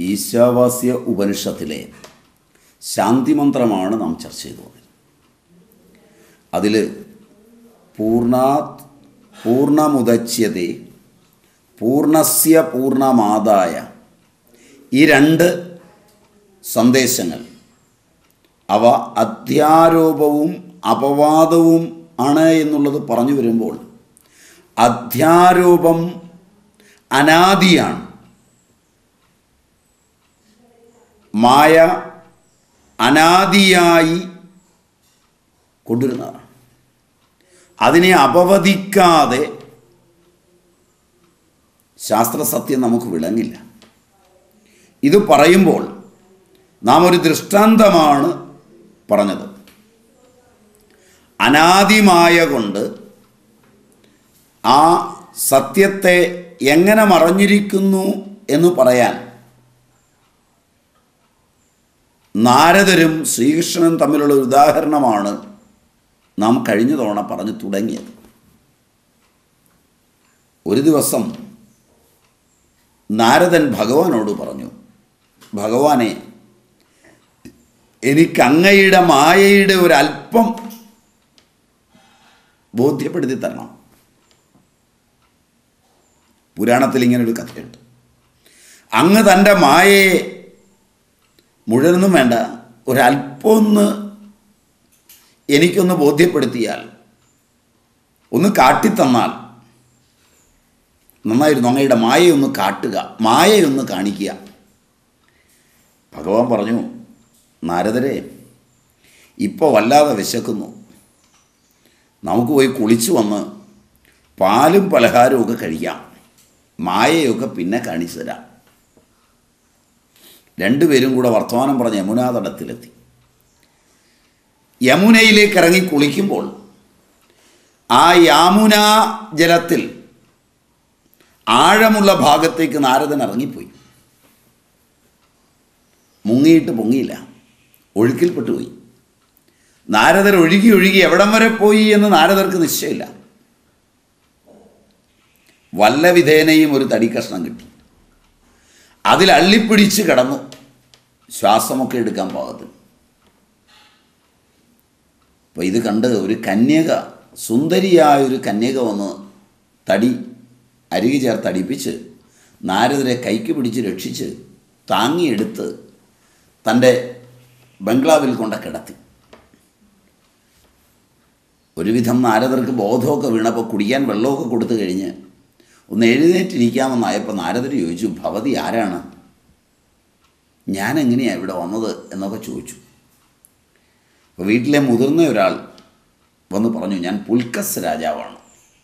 ഈശാവാസ്യ ഉപനിഷത്തിലെ ശാന്തിമന്ത്രമാണ് നാം ചർച്ച ചെയ്തത് അതിൽ പൂർണാത് പൂർണ്ണമുദച്യത്തെ പൂർണ്ണസ്യ പൂർണ്ണമാതായ ഈ രണ്ട് സന്ദേശങ്ങൾ അവ അധ്യാരോപവും അപവാദവും ആണ് എന്നുള്ളത് പറഞ്ഞു വരുമ്പോൾ അധ്യാരോപം അനാദിയാണ് മായ അനാദിയായി കൊണ്ടുവരുന്നതാണ് അതിനെ അപവദിക്കാതെ ശാസ്ത്രസത്യം നമുക്ക് വിളങ്ങില്ല ഇത് പറയുമ്പോൾ നാം ഒരു ദൃഷ്ടാന്തമാണ് പറഞ്ഞത് അനാദിമായ കൊണ്ട് ആ സത്യത്തെ എങ്ങനെ മറഞ്ഞിരിക്കുന്നു എന്ന് പറയാൻ നാരദരും ശ്രീകൃഷ്ണനും തമ്മിലുള്ള ഒരു ഉദാഹരണമാണ് നാം കഴിഞ്ഞ തവണ പറഞ്ഞു തുടങ്ങിയത് ഒരു ദിവസം നാരദൻ ഭഗവാനോട് പറഞ്ഞു ഭഗവാനെ എനിക്ക് അങ്ങയുടെ മായയുടെ ഒരല്പം ബോധ്യപ്പെടുത്തി തരണം പുരാണത്തിൽ ഇങ്ങനൊരു കഥയുണ്ട് അങ്ങ് തൻ്റെ മായയെ മുഴുവനൊന്നും വേണ്ട ഒരല്പം ഒന്ന് എനിക്കൊന്ന് ബോധ്യപ്പെടുത്തിയാൽ ഒന്ന് കാട്ടിത്തന്നാൽ നന്നായിരുന്നു അങ്ങയുടെ മായയൊന്ന് കാട്ടുക മായയൊന്ന് കാണിക്കുക ഭഗവാൻ പറഞ്ഞു നാരദരെ ഇപ്പോൾ വല്ലാതെ വിശക്കുന്നു നമുക്ക് പോയി കുളിച്ചു വന്ന് പാലും പലഹാരവും ഒക്കെ കഴിക്കാം മായയൊക്കെ പിന്നെ കാണിച്ചു തരാം രണ്ടുപേരും കൂടെ വർത്തമാനം പറഞ്ഞ് യമുനാ തടത്തിലെത്തി യമുനയിലേക്ക് ഇറങ്ങി കുളിക്കുമ്പോൾ ആ യാമുന ജലത്തിൽ ആഴമുള്ള ഭാഗത്തേക്ക് നാരദൻ ഇറങ്ങിപ്പോയി മുങ്ങിയിട്ട് പൊങ്ങിയില്ല ഒഴുക്കിൽപ്പെട്ടു പോയി നാരദർ ഒഴുകി ഒഴുകി എവിടം വരെ പോയി എന്ന് നാരദർക്ക് നിശ്ചയമില്ല വല്ല വിധേനയും ഒരു തടിക്കഷ്ണം കിട്ടി അതിൽ അള്ളിപ്പിടിച്ച് കിടന്നു ശ്വാസമൊക്കെ എടുക്കാൻ പാകത്തിൽ അപ്പോൾ ഇത് കണ്ട് ഒരു കന്യക സുന്ദരിയായ ഒരു കന്യക വന്ന് തടി അരികെ ചേർത്ത് അടിപ്പിച്ച് നാരദരെ കൈക്ക് പിടിച്ച് രക്ഷിച്ച് താങ്ങിയെടുത്ത് തൻ്റെ ബംഗ്ലാവിൽ കൊണ്ട കിടത്തി ഒരുവിധം നാരദർക്ക് ബോധമൊക്കെ വീണപ്പോൾ കുടിക്കാൻ വെള്ളമൊക്കെ കൊടുത്തു കഴിഞ്ഞ് ഒന്ന് എഴുന്നേറ്റിരിക്കാമെന്നായപ്പോൾ നാരദർ ചോദിച്ചു ഭവതി ആരാണ് ഞാൻ എങ്ങനെയാണ് ഇവിടെ വന്നത് എന്നൊക്കെ ചോദിച്ചു അപ്പോൾ വീട്ടിലെ മുതിർന്ന ഒരാൾ വന്ന് പറഞ്ഞു ഞാൻ പുൽക്കസ് രാജാവാണ്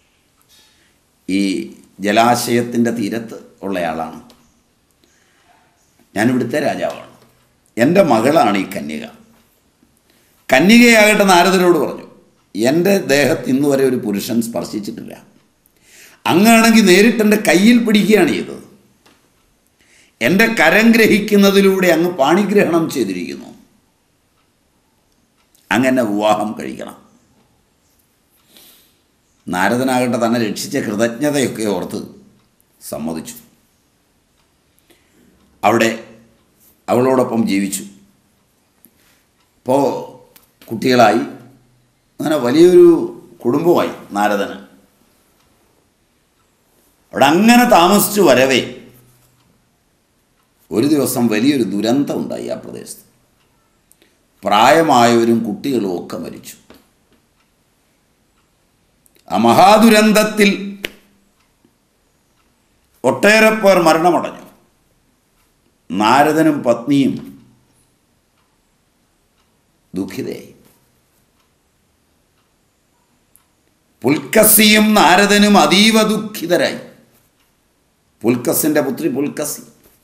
ഈ ജലാശയത്തിൻ്റെ തീരത്ത് ഉള്ളയാളാണ് ഞാൻ ഇവിടുത്തെ രാജാവാണ് എൻ്റെ മകളാണ് ഈ കന്യക കന്യകയാകട്ടെ നാരദരോട് പറഞ്ഞു എൻ്റെ ദേഹത്ത് ഇന്ന് വരെ ഒരു പുരുഷൻ സ്പർശിച്ചിട്ടില്ല അങ്ങാണെങ്കിൽ നേരിട്ട് എൻ്റെ കയ്യിൽ പിടിക്കുകയാണ് ചെയ്തത് എൻ്റെ കരം ഗ്രഹിക്കുന്നതിലൂടെ അങ്ങ് പാണിഗ്രഹണം ചെയ്തിരിക്കുന്നു അങ്ങനെ വിവാഹം കഴിക്കണം നാരദനാകട്ടെ തന്നെ രക്ഷിച്ച കൃതജ്ഞതയൊക്കെ ഓർത്ത് സമ്മതിച്ചു അവിടെ അവളോടൊപ്പം ജീവിച്ചു ഇപ്പോൾ കുട്ടികളായി അങ്ങനെ വലിയൊരു കുടുംബമായി നാരദന് അവിടെ അങ്ങനെ താമസിച്ചു വരവേ ഒരു ദിവസം വലിയൊരു ദുരന്തം ഉണ്ടായി ആ പ്രദേശത്ത് പ്രായമായവരും കുട്ടികളും ഒക്കെ മരിച്ചു ആ മഹാദുരന്തത്തിൽ ഒട്ടേറെ പേർ മരണമടഞ്ഞു നാരദനും പത്നിയും ദുഃഖിതയായി പുൽക്കസിയും നാരദനും അതീവ ദുഃഖിതരായി പുൽക്കസിൻ്റെ പുത്രി പുൽക്കസി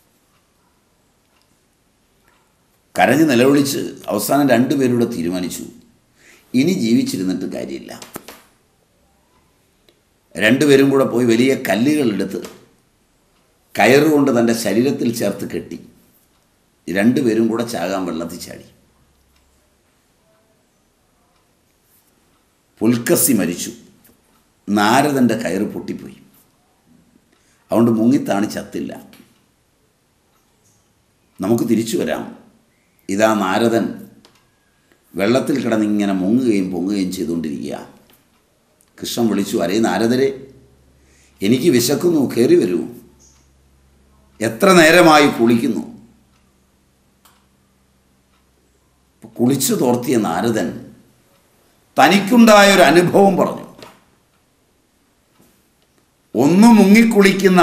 കരഞ്ഞ് നിലവിളിച്ച് അവസാനം രണ്ടുപേരൂടെ തീരുമാനിച്ചു ഇനി ജീവിച്ചിരുന്നിട്ട് കാര്യമില്ല രണ്ടുപേരും കൂടെ പോയി വലിയ കല്ലുകളെടുത്ത് കയറുകൊണ്ട് തൻ്റെ ശരീരത്തിൽ ചേർത്ത് കെട്ടി രണ്ടുപേരും കൂടെ ചാകാൻ വെള്ളത്തിൽ ചാടി പുൽക്കസി മരിച്ചു നാരദൻ്റെ കയറ് പൊട്ടിപ്പോയി അതുകൊണ്ട് മുങ്ങിത്താണ് ചത്തില്ല നമുക്ക് തിരിച്ചു വരാം ഇതാ നാരദൻ വെള്ളത്തിൽ കിടന്നിങ്ങനെ മുങ്ങുകയും പൊങ്ങുകയും ചെയ്തുകൊണ്ടിരിക്കുക കൃഷ്ണൻ വിളിച്ചു അരേ നാരദരെ എനിക്ക് വിശക്കുന്നു കയറി വരൂ എത്ര നേരമായി കുളിക്കുന്നു കുളിച്ചു തോർത്തിയ നാരദൻ തനിക്കുണ്ടായ ഒരു അനുഭവം പറഞ്ഞു ഒന്ന് മുങ്ങിക്കുളിക്കുന്ന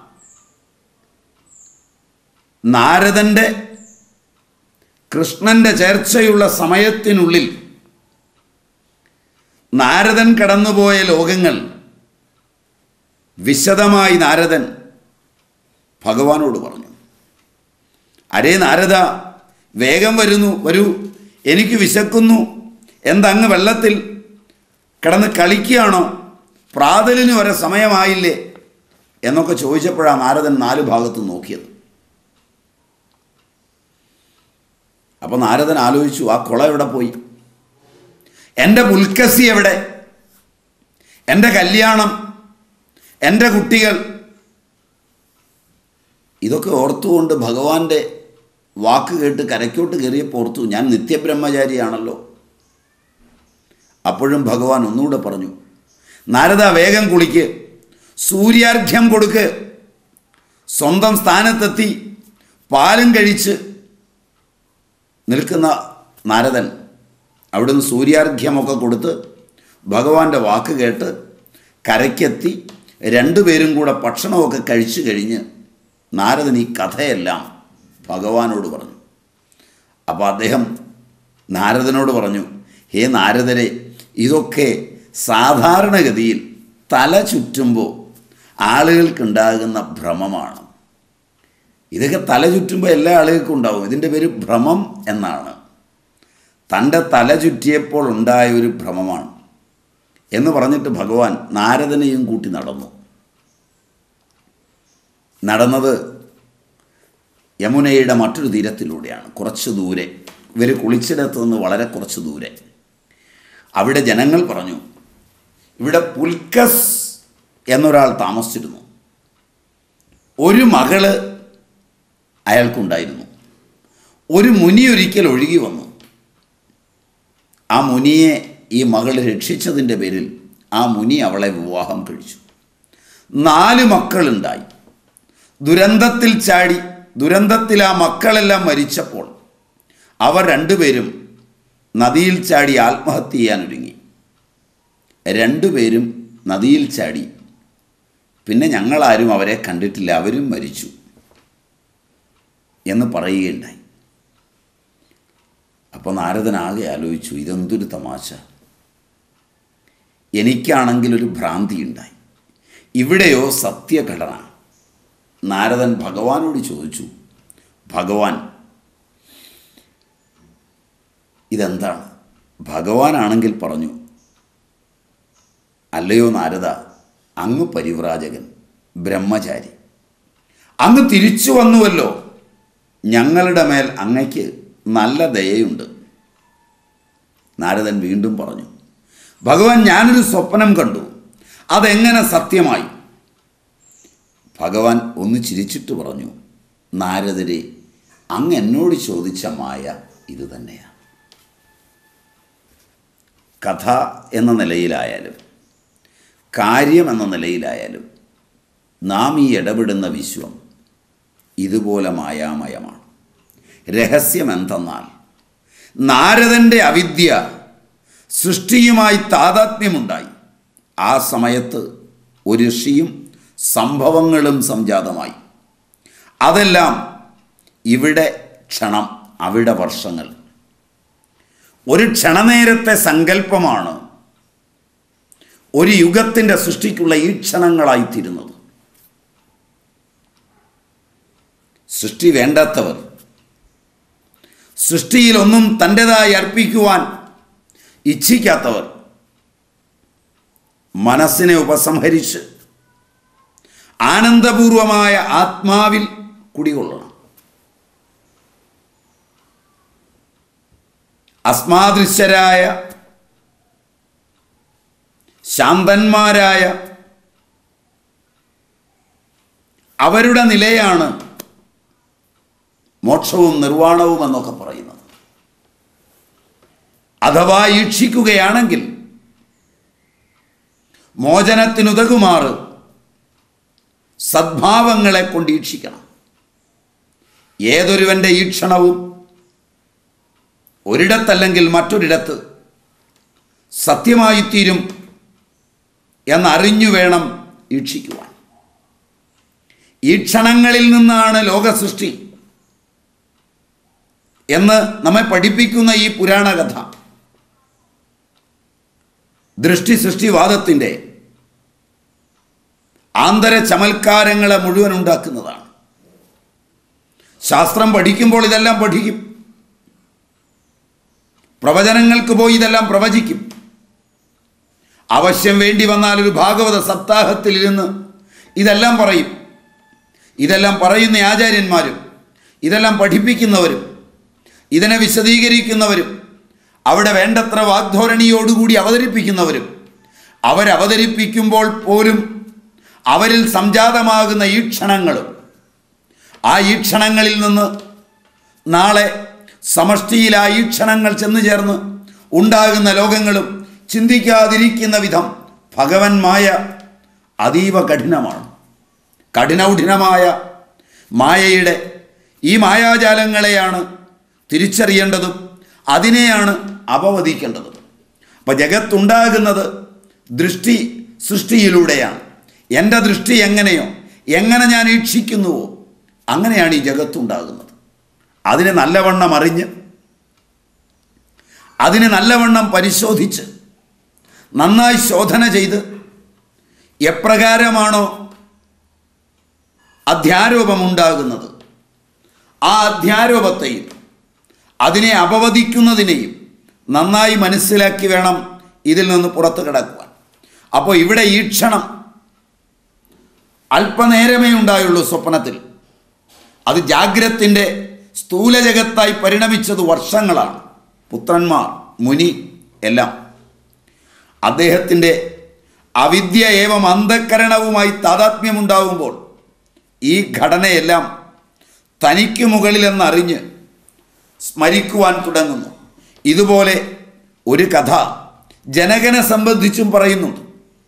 നാരദൻ്റെ കൃഷ്ണൻ്റെ ചേർച്ചയുള്ള സമയത്തിനുള്ളിൽ നാരദൻ കടന്നുപോയ ലോകങ്ങൾ വിശദമായി നാരദൻ ഭഗവാനോട് പറഞ്ഞു അരേ നാരദ വേഗം വരുന്നു വരൂ എനിക്ക് വിശക്കുന്നു എന്തങ്ങ് വെള്ളത്തിൽ കിടന്ന് കളിക്കുകയാണോ പ്രാതലിന് വരെ സമയമായില്ലേ എന്നൊക്കെ ചോദിച്ചപ്പോഴാണ് നാരദൻ നാല് ഭാഗത്തും നോക്കിയത് അപ്പോൾ നാരദൻ ആലോചിച്ചു ആ കുള എവിടെ പോയി എൻ്റെ പുൽക്കസി എവിടെ എൻ്റെ കല്യാണം എൻ്റെ കുട്ടികൾ ഇതൊക്കെ ഓർത്തുകൊണ്ട് ഭഗവാന്റെ വാക്ക് കേട്ട് കരയ്ക്കോട്ട് കയറിയപ്പോൾ ഓർത്തു ഞാൻ നിത്യബ്രഹ്മചാരിയാണല്ലോ അപ്പോഴും ഭഗവാൻ ഒന്നുകൂടെ പറഞ്ഞു നാരദ വേഗം കുളിക്ക് സൂര്യാർഘ്യം കൊടുക്ക് സ്വന്തം സ്ഥാനത്തെത്തി പാലും കഴിച്ച് നിൽക്കുന്ന നാരദൻ അവിടുന്ന് സൂര്യാർഘ്യമൊക്കെ കൊടുത്ത് ഭഗവാന്റെ വാക്ക് കേട്ട് കരയ്ക്കെത്തി രണ്ടുപേരും കൂടെ ഭക്ഷണമൊക്കെ കഴിച്ചു കഴിഞ്ഞ് നാരദൻ ഈ കഥയെല്ലാം ഭഗവാനോട് പറഞ്ഞു അപ്പോൾ അദ്ദേഹം നാരദനോട് പറഞ്ഞു ഹേ നാരദരെ ഇതൊക്കെ സാധാരണഗതിയിൽ തല ചുറ്റുമ്പോൾ ആളുകൾക്കുണ്ടാകുന്ന ഭ്രമമാണ് ഇതൊക്കെ തല ചുറ്റുമ്പോൾ എല്ലാ ആളുകൾക്കും ഉണ്ടാവും ഇതിൻ്റെ പേര് ഭ്രമം എന്നാണ് തൻ്റെ തല ചുറ്റിയപ്പോൾ ഉണ്ടായ ഒരു ഭ്രമമാണ് എന്ന് പറഞ്ഞിട്ട് ഭഗവാൻ നാരദനെയും കൂട്ടി നടന്നു നടന്നത് യമുനയുടെ മറ്റൊരു തീരത്തിലൂടെയാണ് കുറച്ച് ദൂരെ ഇവർ കുളിച്ചിടത്ത് നിന്ന് വളരെ കുറച്ച് ദൂരെ അവിടെ ജനങ്ങൾ പറഞ്ഞു ഇവിടെ പുൽക്കസ് എന്നൊരാൾ താമസിച്ചിരുന്നു ഒരു മകള് അയാൾക്കുണ്ടായിരുന്നു ഒരു മുനി ഒരിക്കൽ ഒഴുകി വന്നു ആ മുനിയെ ഈ മകൾ രക്ഷിച്ചതിൻ്റെ പേരിൽ ആ മുനി അവളെ വിവാഹം കഴിച്ചു നാല് മക്കളുണ്ടായി ദുരന്തത്തിൽ ചാടി ദുരന്തത്തിൽ ആ മക്കളെല്ലാം മരിച്ചപ്പോൾ അവർ രണ്ടുപേരും നദിയിൽ ചാടി ആത്മഹത്യ ചെയ്യാനൊരുങ്ങി രണ്ടുപേരും നദിയിൽ ചാടി പിന്നെ ഞങ്ങളാരും അവരെ കണ്ടിട്ടില്ല അവരും മരിച്ചു എന്ന് പറയുകയുണ്ടായി അപ്പോൾ നാരദനാകെ ആലോചിച്ചു ഇതെന്തൊരു തമാശ എനിക്കാണെങ്കിൽ ഒരു ഭ്രാന്തിയുണ്ടായി ഇവിടെയോ സത്യഘടന നാരദൻ ഭഗവാനോട് ചോദിച്ചു ഭഗവാൻ ഇതെന്താണ് ഭഗവാനാണെങ്കിൽ പറഞ്ഞു അല്ലയോ നാരദ അങ്ങ് പരിവ്രാജകൻ ബ്രഹ്മചാരി അങ്ങ് തിരിച്ചു വന്നുവല്ലോ ഞങ്ങളുടെ മേൽ അങ്ങയ്ക്ക് നല്ല ദയയുണ്ട് നാരദൻ വീണ്ടും പറഞ്ഞു ഭഗവാൻ ഞാനൊരു സ്വപ്നം കണ്ടു അതെങ്ങനെ സത്യമായി ഭഗവാൻ ഒന്ന് ചിരിച്ചിട്ട് പറഞ്ഞു നാരദരെ അങ്ങ് എന്നോട് ചോദിച്ച മായ ഇത് തന്നെയാണ് കഥ എന്ന നിലയിലായാലും കാര്യം എന്ന നിലയിലായാലും നാം ഈ ഇടപെടുന്ന വിശ്വം ഇതുപോലെ മായാമയമാണ് രഹസ്യം എന്തെന്നാൽ നാരദൻ്റെ അവിദ്യ സൃഷ്ടിയുമായി താതാത്മ്യമുണ്ടായി ആ സമയത്ത് ഒരു ഋഷിയും സംഭവങ്ങളും സംജാതമായി അതെല്ലാം ഇവിടെ ക്ഷണം അവിടെ വർഷങ്ങൾ ഒരു ക്ഷണനേരത്തെ സങ്കല്പമാണ് ഒരു യുഗത്തിൻ്റെ സൃഷ്ടിക്കുള്ള ഈ ക്ഷണങ്ങളായിത്തീരുന്നത് സൃഷ്ടി വേണ്ടാത്തവർ സൃഷ്ടിയിലൊന്നും തൻ്റെതായി അർപ്പിക്കുവാൻ ഇച്ഛിക്കാത്തവർ മനസ്സിനെ ഉപസംഹരിച്ച് ആനന്ദപൂർവമായ ആത്മാവിൽ കുടികൊള്ളണം അസ്മാദൃശ്യരായ ശാന്തന്മാരായ അവരുടെ നിലയാണ് മോക്ഷവും നിർവ്വാണവും എന്നൊക്കെ പറയുന്നത് അഥവാ ഈക്ഷിക്കുകയാണെങ്കിൽ മോചനത്തിനുതകുമാറ് സദ്ഭാവങ്ങളെ കൊണ്ട് ഈക്ഷിക്കണം ഏതൊരുവൻ്റെ ഈക്ഷണവും ഒരിടത്തല്ലെങ്കിൽ മറ്റൊരിടത്ത് സത്യമായിത്തീരും എന്നറിഞ്ഞു വേണം ഈക്ഷിക്കുവാൻ ഈക്ഷണങ്ങളിൽ നിന്നാണ് ലോകസൃഷ്ടി എന്ന് നമ്മെ പഠിപ്പിക്കുന്ന ഈ പുരാണകഥ ദൃഷ്ടി സൃഷ്ടിവാദത്തിൻ്റെ ആന്തര ചമൽക്കാരങ്ങളെ മുഴുവൻ ഉണ്ടാക്കുന്നതാണ് ശാസ്ത്രം പഠിക്കുമ്പോൾ ഇതെല്ലാം പഠിക്കും പ്രവചനങ്ങൾക്ക് പോയി ഇതെല്ലാം പ്രവചിക്കും അവശ്യം വേണ്ടി വന്നാൽ ഒരു ഭാഗവത സപ്താഹത്തിൽ ഇരുന്ന് ഇതെല്ലാം പറയും ഇതെല്ലാം പറയുന്ന ആചാര്യന്മാരും ഇതെല്ലാം പഠിപ്പിക്കുന്നവരും ഇതിനെ വിശദീകരിക്കുന്നവരും അവിടെ വേണ്ടത്ര വാഗ്ധോരണിയോടുകൂടി അവതരിപ്പിക്കുന്നവരും അവരവതരിപ്പിക്കുമ്പോൾ പോലും അവരിൽ സംജാതമാകുന്ന ഈക്ഷണങ്ങളും ആ ഈക്ഷണങ്ങളിൽ നിന്ന് നാളെ സമഷ്ടിയിൽ ആ ഈക്ഷണങ്ങൾ ചെന്നു ചേർന്ന് ഉണ്ടാകുന്ന ലോകങ്ങളും ചിന്തിക്കാതിരിക്കുന്ന വിധം ഭഗവന്മായ അതീവ കഠിനമാണ് കഠിനൗഠിനമായ മായയുടെ ഈ മായാജാലങ്ങളെയാണ് തിരിച്ചറിയേണ്ടതും അതിനെയാണ് അപവദിക്കേണ്ടതും അപ്പം ജഗത്തുണ്ടാകുന്നത് ദൃഷ്ടി സൃഷ്ടിയിലൂടെയാണ് എൻ്റെ ദൃഷ്ടി എങ്ങനെയോ എങ്ങനെ ഞാൻ ഈക്ഷിക്കുന്നുവോ അങ്ങനെയാണ് ഈ ജഗത്തുണ്ടാകുന്നത് അതിനെ നല്ലവണ്ണം അറിഞ്ഞ് അതിനെ നല്ലവണ്ണം പരിശോധിച്ച് നന്നായി ശോധന ചെയ്ത് എപ്രകാരമാണോ അധ്യാരോപമുണ്ടാകുന്നത് ആ അധ്യാരോപത്തെയും അതിനെ അപവദിക്കുന്നതിനെയും നന്നായി മനസ്സിലാക്കി വേണം ഇതിൽ നിന്ന് പുറത്തു കിടക്കുവാൻ അപ്പോൾ ഇവിടെ ഈ ക്ഷണം അല്പനേരമേ ഉണ്ടായുള്ളൂ സ്വപ്നത്തിൽ അത് ജാഗ്രത്തിൻ്റെ സ്ഥൂലജഗത്തായി പരിണമിച്ചത് വർഷങ്ങളാണ് പുത്രന്മാർ മുനി എല്ലാം അദ്ദേഹത്തിൻ്റെ അവിദ്യ ഏവം അന്ധക്കരണവുമായി താതാത്മ്യമുണ്ടാകുമ്പോൾ ഈ ഘടനയെല്ലാം തനിക്ക് മുകളിലെന്നറിഞ്ഞ് സ്മരിക്കുവാൻ തുടങ്ങുന്നു ഇതുപോലെ ഒരു കഥ ജനകനെ സംബന്ധിച്ചും പറയുന്നുണ്ട്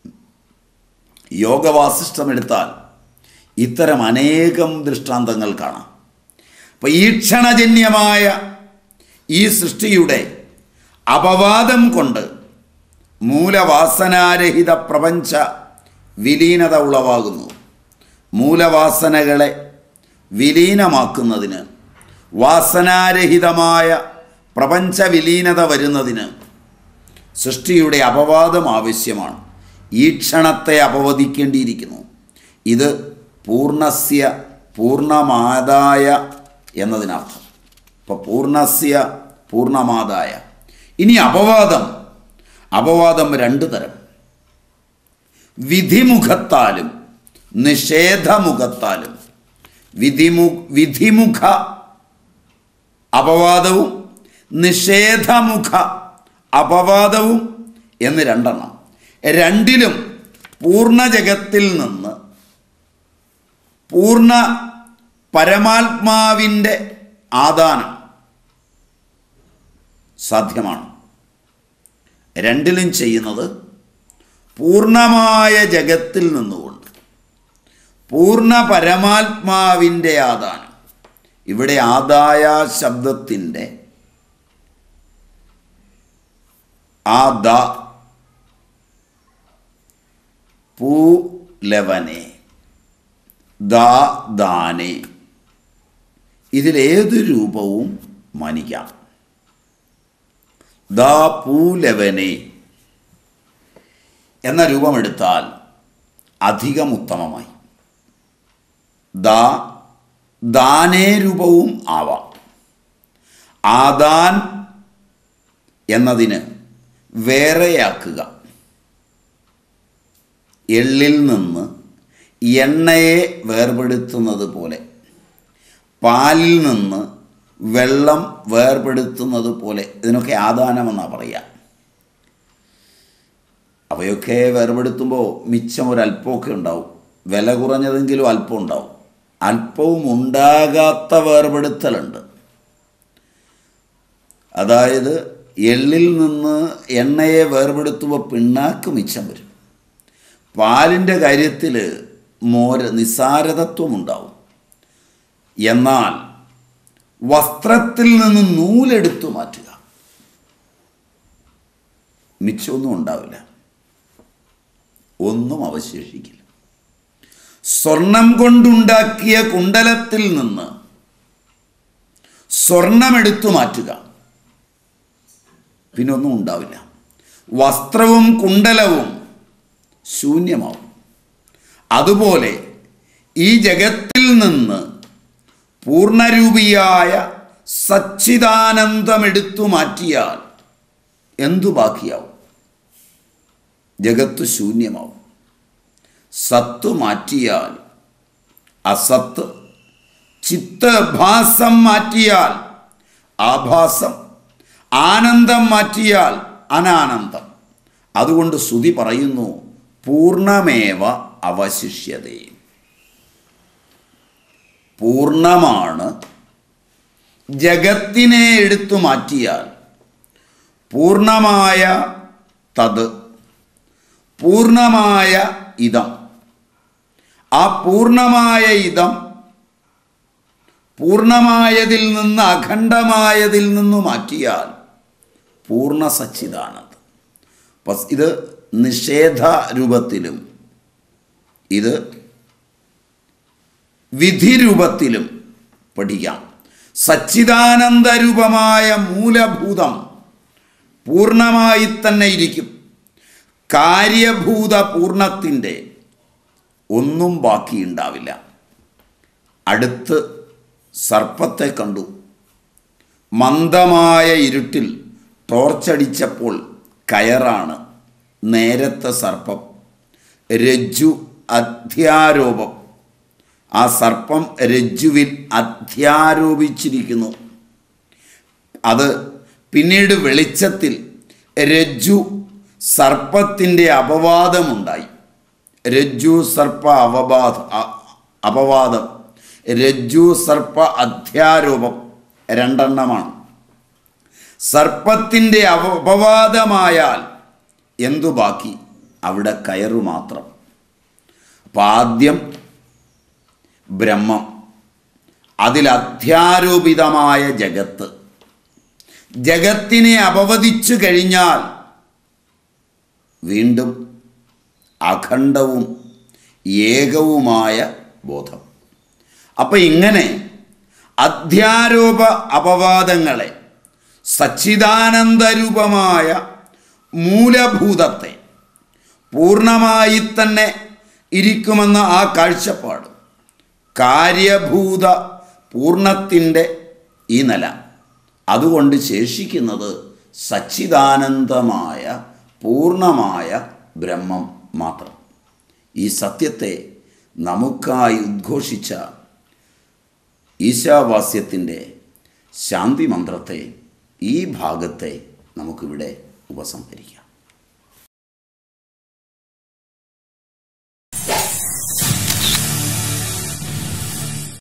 യോഗവാസിഷ്ടം എടുത്താൽ ഇത്തരം അനേകം ദൃഷ്ടാന്തങ്ങൾ കാണാം അപ്പം ഈക്ഷണജന്യമായ ഈ സൃഷ്ടിയുടെ അപവാദം കൊണ്ട് മൂലവാസനാരഹിത പ്രപഞ്ച വിലീനത ഉളവാകുന്നു മൂലവാസനകളെ വിലീനമാക്കുന്നതിന് വാസനാരഹിതമായ പ്രപഞ്ച വിലീനത വരുന്നതിന് സൃഷ്ടിയുടെ അപവാദം ആവശ്യമാണ് ഈ ക്ഷണത്തെ അപവദിക്കേണ്ടിയിരിക്കുന്നു ഇത് പൂർണ്ണസ്യ പൂർണ്ണമാതായ എന്നതിനർത്ഥം ഇപ്പോൾ പൂർണ്ണസ്യ പൂർണ്ണമാതായ ഇനി അപവാദം അപവാദം രണ്ട് തരം വിധിമുഖത്താലും നിഷേധമുഖത്താലും വിധിമു വിധിമുഖ അപവാദവും നിഷേധമുഖ അപവാദവും എന്ന് രണ്ടെണ്ണം രണ്ടിലും പൂർണ്ണ ജഗത്തിൽ നിന്ന് പൂർണ്ണ പരമാത്മാവിൻ്റെ ആദാനം സാധ്യമാണ് രണ്ടിലും ചെയ്യുന്നത് പൂർണ്ണമായ ജഗത്തിൽ നിന്നുകൊണ്ട് പൂർണ്ണ പരമാത്മാവിൻ്റെ ആദാനം ഇവിടെ ആദായ ശബ്ദത്തിൻ്റെ ആ ദ പൂലവനെ ദാ ദാനെ ഇതിലേത് രൂപവും മാനിക്കാം ദാ പൂലവനെ എന്ന രൂപമെടുത്താൽ അധികം ഉത്തമമായി ദാ ദാനേ രൂപവും ആവാം ആദാൻ എന്നതിന് വേറെയാക്കുക എള്ളിൽ നിന്ന് എണ്ണയെ വേർപെടുത്തുന്നത് പോലെ പാലിൽ നിന്ന് വെള്ളം വേർപെടുത്തുന്നത് പോലെ ഇതിനൊക്കെ ആദാനമെന്നാണ് പറയുക അവയൊക്കെ വേർപെടുത്തുമ്പോൾ മിച്ചം ഒരല്പമൊക്കെ ഉണ്ടാവും വില കുറഞ്ഞതെങ്കിലും അല്പം ഉണ്ടാവും അല്പവും ഉണ്ടാകാത്ത വേർപെടുത്തലുണ്ട് അതായത് എള്ളിൽ നിന്ന് എണ്ണയെ വേർപെടുത്തുമ്പോൾ പിണ്ണാക്ക് മിച്ചം വരും പാലിൻ്റെ കാര്യത്തിൽ മോര് നിസാരതത്വം ഉണ്ടാവും എന്നാൽ വസ്ത്രത്തിൽ നിന്ന് നൂലെടുത്തു മാറ്റുക മിച്ചമൊന്നും ഉണ്ടാവില്ല ഒന്നും അവശേഷിക്കില്ല സ്വർണം കൊണ്ടുണ്ടാക്കിയ കുണ്ടലത്തിൽ നിന്ന് സ്വർണമെടുത്തു മാറ്റുക പിന്നെ ഒന്നും ഉണ്ടാവില്ല വസ്ത്രവും കുണ്ടലവും ശൂന്യമാവും അതുപോലെ ഈ ജഗത്തിൽ നിന്ന് പൂർണ്ണരൂപിയായ സച്ചിദാനന്ദമെടുത്തു മാറ്റിയാൽ എന്തു ബാക്കിയാവും ജഗത്ത് ശൂന്യമാവും സത്ത് മാറ്റിയാൽ അസത്ത് ചിത്തഭാസം മാറ്റിയാൽ ആഭാസം ആനന്ദം മാറ്റിയാൽ അനാനന്ദം അതുകൊണ്ട് ശ്രുതി പറയുന്നു പൂർണ്ണമേവ അവശിഷ്യതേ പൂർണ്ണമാണ് ജഗത്തിനെ എടുത്തു മാറ്റിയാൽ പൂർണ്ണമായ തത് പൂർണ്ണമായ ഇതം ആ പൂർണ്ണമായ ഇതം പൂർണ്ണമായതിൽ നിന്ന് അഖണ്ഡമായതിൽ നിന്ന് മാറ്റിയാൽ പൂർണ്ണ സച്ചിദാനന്ദം അപ്പം ഇത് നിഷേധ രൂപത്തിലും ഇത് വിധിരൂപത്തിലും പഠിക്കാം സച്ചിദാനന്ദരൂപമായ മൂലഭൂതം പൂർണ്ണമായി തന്നെ ഇരിക്കും കാര്യഭൂത പൂർണ്ണത്തിൻ്റെ ഒന്നും ബാക്കിയുണ്ടാവില്ല അടുത്ത് സർപ്പത്തെ കണ്ടു മന്ദമായ ഇരുട്ടിൽ ടോർച്ചടിച്ചപ്പോൾ കയറാണ് നേരത്തെ സർപ്പം രജ്ജു അധ്യാരോപം ആ സർപ്പം രജ്ജുവിൽ അധ്യാരോപിച്ചിരിക്കുന്നു അത് പിന്നീട് വെളിച്ചത്തിൽ രജ്ജു സർപ്പത്തിൻ്റെ അപവാദമുണ്ടായി രജ്ജു സർപ്പ അവബാധ അ- അപവാദം രജ്ജു സർപ്പ അധ്യാരോപം രണ്ടെണ്ണമാണ് സർപ്പത്തിൻ്റെ അവ- അപവാദമായാൽ എന്തു ബാക്കി അവിടെ കയറു മാത്രം അപ്പം ആദ്യം ബ്രഹ്മം അതിൽ അധ്യാരോപിതമായ ജഗത്ത് ജഗത്തിനെ അപവദിച്ചു കഴിഞ്ഞാൽ വീണ്ടും അഖണ്ഡവും ഏകവുമായ ബോധം അപ്പം ഇങ്ങനെ അധ്യാരോപ അപവാദങ്ങളെ സച്ചിദാനന്ദരൂപമായ മൂലഭൂതത്തെ പൂർണ്ണമായി തന്നെ ഇരിക്കുമെന്ന ആ കാഴ്ചപ്പാട് കാര്യഭൂത പൂർണ്ണത്തിൻ്റെ ഈ നില അതുകൊണ്ട് ശേഷിക്കുന്നത് സച്ചിദാനന്ദമായ പൂർണ്ണമായ ബ്രഹ്മം മാത്രം ഈ സത്യത്തെ നമുക്കായി ഉദ്ഘോഷിച്ച ഈശാവാസ്യത്തിൻ്റെ ശാന്തി മന്ത്രത്തെ ഈ ഭാഗത്തെ നമുക്കിവിടെ ഉപസംഹരിക്കാം